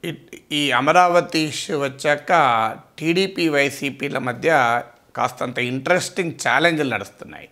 it- ఈ Amaravati issue వచ్చాక టీడీపీ వైసీపీల మధ్య కాస్తంత ఇంట్రెస్టింగ్ ఛాలెంజ్లు నడుస్తున్నాయి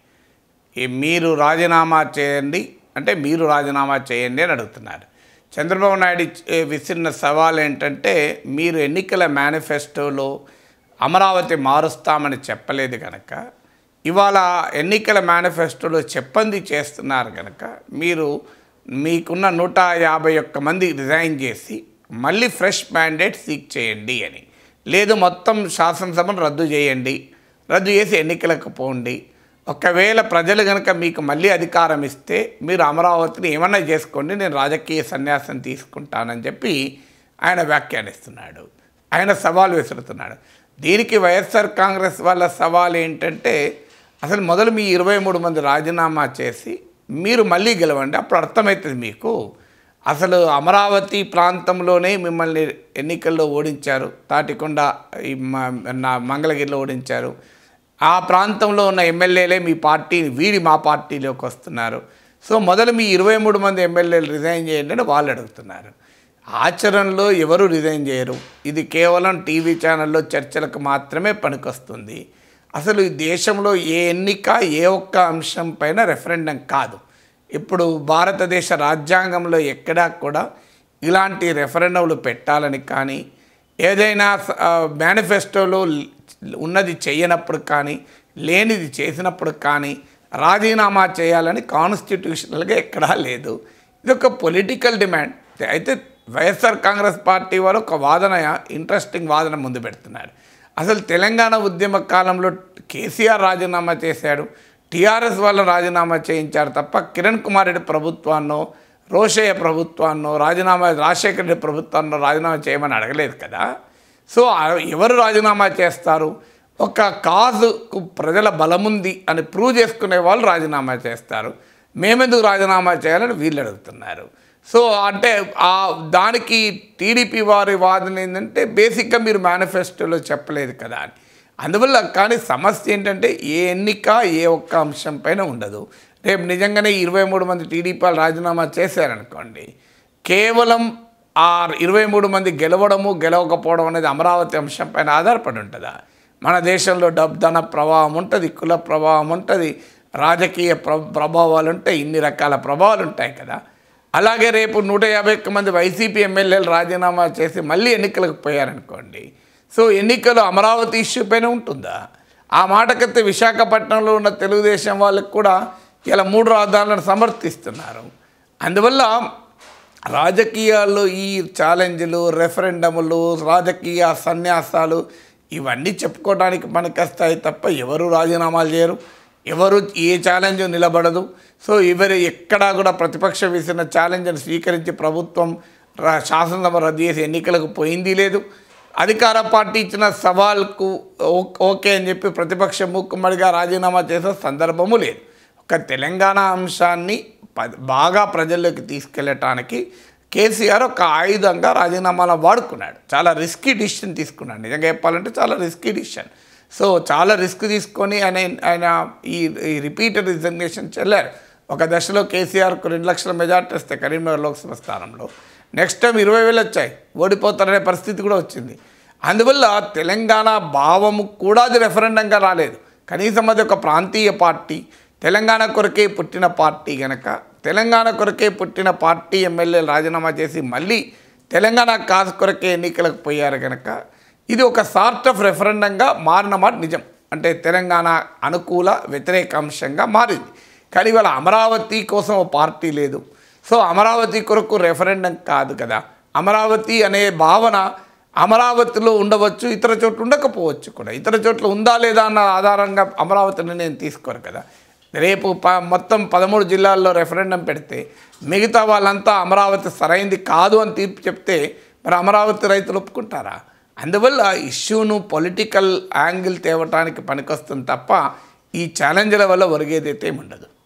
ఈ మీరు రాజీనామా చేయండి అంటే మీరు రాజీనామా చేయండి అని అడుగుతున్నారు చంద్రబాబు నాయుడు ఇచ్- ఏ విసిరిన సవాల్ ఏంటంటే మీరు ఎన్నికల మేనిఫెస్టోలో అమరావతి మారుస్తామని చెప్పలేదు కనుక ఇవాళ ఎన్నికల మేనిఫెస్టోలో చెప్పంది చేస్తున్నారు కనుక మీరు మీకున్న నూట యాభై ఒక్క మంది రిజైన్ చేసి మళ్ళీ ఫ్రెష్ మ్యాండేట్ సీక్ చేయండి అని లేదు మొత్తం శాసనసభను రద్దు చేయండి రద్దు చేసి ఎన్నికలకు పోండి ఒకవేళ ప్రజలు కనుక మీకు మళ్ళీ అధికారం ఇస్తే మీరు అమరావతిని ఏమన్నా చేసుకోండి నేను రాజకీయ సన్యాసం తీసుకుంటానని చెప్పి ఆయన వ్యాఖ్యానిస్తున్నాడు ఆయన సవాల్ విసురుతున్నాడు దీనికి వైఎస్ఆర్ కాంగ్రెస్ వాళ్ళ సవాల్ ఏంటంటే అసలు మొదలు మీ ఇరవై మూడు మంది రాజీనామా చేసి మీరు మళ్ళీ గెలవండి అప్పుడు అర్థమవుతుంది మీకు అసలు అమరావతి ప్రాంతంలోనే మిమ్మల్ని ఎన్నికల్లో ఓడించారు తాటికొండ ఈ మ- నా మంగళగిరిలో ఓడించారు ఆ ప్రాంతంలో ఉన్న ఎమ్మెల్యేలే మీ పార్టీని వీడి మా పార్టీలోకి వస్తున్నారు సో మొదలు మీ ఇరవై మూడు మంది ఎమ్మెల్యేలు రిజైన్ చేయండి అని వాళ్ళు అడుగుతున్నారు ఆచరణలో ఎవరు రిజైన్ చేయరు ఇది కేవలం టీవీ ఛానల్లో చర్చలకు మాత్రమే పనికొస్తుంది అసలు ఈ దేశంలో ఏ ఎన్నిక ఏ ఒక్క అంశం పైన రెఫరెండం కాదు ఇప్పుడు భారతదేశ రాజ్యాంగంలో ఎక్కడా కూడా ఇలాంటి రెఫరెండంలు పెట్టాలని కానీ ఏదైనా స- ఆ, మేనిఫెస్టోలో ఉన్నది చేయనప్పుడు కానీ లేనిది చేసినప్పుడు కానీ రాజీనామా చేయాలని కాన్స్టిట్యూషనల్గా ఎక్కడా లేదు ఇది ఒక పొలిటికల్ డిమాండ్ అయితే వైఎస్ఆర్ కాంగ్రెస్ పార్టీ వారు ఒక వాదన ఇంట్రెస్టింగ్ వాదన ముందు పెడుతున్నారు అసలు తెలంగాణ ఉద్యమ కాలంలో కేసీఆర్ రాజీనామా చేశాడు టీఆర్ఎస్ వాళ్ళు రాజీనామా చేయించారు తప్ప కిరణ్ కుమార్ రెడ్డి ప్రభుత్వాన్నో రోషయ్య ప్రభుత్వాన్నో రాజీనామా రాజశేఖర రెడ్డి ప్రభుత్వాన్నో రాజీనామా చేయమని అడగలేదు కదా సో ఆ- ఎవరు రాజీనామా చేస్తారు ఒక కాజుకు ప్రజల బలముంది అని ప్రూవ్ చేసుకునే వాళ్ళు రాజీనామా చేస్తారు మేమెందుకు రాజీనామా చేయాలని వీళ్ళు అడుగుతున్నారు సో అంటే ఆ దానికి టీడీపీ వారి వాదన ఏంటంటే బేసిక్గా మీరు మేనిఫెస్టోలో చెప్పలేదు కదా అని అందువల్ల కానీ సమస్య ఏంటంటే ఏ ఎన్నిక ఏ ఒక్క అంశం పైన ఉండదు రేపు నిజంగానే ఇరవై మూడు మంది టీడీపీ వాళ్ళు రాజీనామా చేశారనుకోండి కేవలం ఆ ఇరవై మూడు మంది గెలవడము గెలవకపోవడం అనేది అమరావతి అంశం పైన ఆధారపడి ఉంటుందా మన దేశంలో డబ్ధన ప్రవాహం ఉంటుంది కుల ప్రభావం ఉంటుంది రాజకీయ ప్ర ప్రభావాలు ఉంటాయి ఇన్ని రకాల ప్రభావాలు ఉంటాయి కదా అలాగే రేపు నూట యాభై ఒక్క మంది వైసీపీ ఎమ్మెల్యేలు రాజీనామా చేసి మళ్ళీ ఎన్నికలకు పోయారనుకోండి సో ఎన్నికలు అమరావతి ఇష్యూ పైన ఉంటుందా ఆ మాటకైతే విశాఖపట్నంలో ఉన్న తెలుగుదేశం వాళ్ళకి కూడా ఇలా మూడు రాజధానులను సమర్థిస్తున్నారు అందువల్ల రాజకీయాల్లో ఈ ఛాలెంజ్లు రెఫరెండములు రాజకీయ సన్యాసాలు ఇవన్నీ చెప్పుకోవడానికి పనికొస్తాయి తప్ప ఎవరు రాజీనామాలు చేయరు ఎవరు ఏ ఛాలెంజ్ నిలబడదు సో ఎవరు ఎక్కడా కూడా ప్రతిపక్ష విసిన ఛాలెంజ్ని స్వీకరించి ప్రభుత్వం రా- శాసనసభ రద్దు చేసి ఎన్నికలకు పోయింది లేదు అధికార పార్టీ ఇచ్చిన సవాల్కు ఓ- ఓకే అని చెప్పి ప్రతిపక్ష మూకుమ్మడిగా రాజీనామా చేసే సందర్భము లేదు ఒక తెలంగాణ అంశాన్ని ప- బాగా ప్రజల్లోకి తీసుకెళ్ళటానికి కేసీఆర్ ఒక ఆయుధంగా రాజీనామాలను వాడుకున్నాడు చాలా రిస్కీ డిసిషన్ తీసుకున్నాడు నిజంగా చెప్పాలంటే చాలా రిస్కీ డిసిషన్ సో చాలా రిస్క్ తీసుకొని ఆయన ఆయన ఈ ఈ రిపీటెడ్ రిజర్వేషన్ చెల్లారు ఒక దశలో కేసీఆర్కు రెండు లక్షల మెజార్టీ వస్తే కరీంనగర్ లోక్సభ స్థానంలో నెక్స్ట్ టైం ఇరవై వేలు వచ్చాయి ఓడిపోతారనే పరిస్థితి కూడా వచ్చింది అందువల్ల తెలంగాణ భావము కూడా అది రెఫరెండంగా రాలేదు కనీసం అది ఒక ప్రాంతీయ పార్టీ తెలంగాణ కొరకే పుట్టిన పార్టీ గనక తెలంగాణ కొరకే పుట్టిన పార్టీ ఎమ్మెల్యేలు రాజీనామా చేసి మళ్ళీ తెలంగాణ కాసు కొరకే ఎన్నికలకు పోయారు గనక ఇది ఒక సార్ట్ ఆఫ్ రెఫరెండంగా మారిన మాట నిజం అంటే తెలంగాణ అనుకూల వ్యతిరేక అంశంగా మారింది కానీ ఇవాళ అమరావతి కోసం ఓ పార్టీ లేదు సో అమరావతి కొరకు రెఫరెండం కాదు కదా అమరావతి అనే భావన అమరావతిలో ఉండవచ్చు ఇతర చోట్ల ఉండకపోవచ్చు కూడా ఇతర చోట్ల ఉందా లేదా అన్న ఆధారంగా అమరావతిని నేను తీసుకోరు కదా రేపు ప మొత్తం పదమూడు జిల్లాల్లో రెఫరెండం పెడితే మిగతా వాళ్ళంతా అమరావతి సరైంది కాదు అని తీర్పు చెప్తే మరి అమరావతి రైతులు ఒప్పుకుంటారా అందువల్ల ఇష్యూను పొలిటికల్ యాంగిల్ తేవటానికి పనికొస్తుంది తప్ప ఈ ఛాలెంజ్ల వల్ల ఒరిగేదైతే ఏమి ఉండదు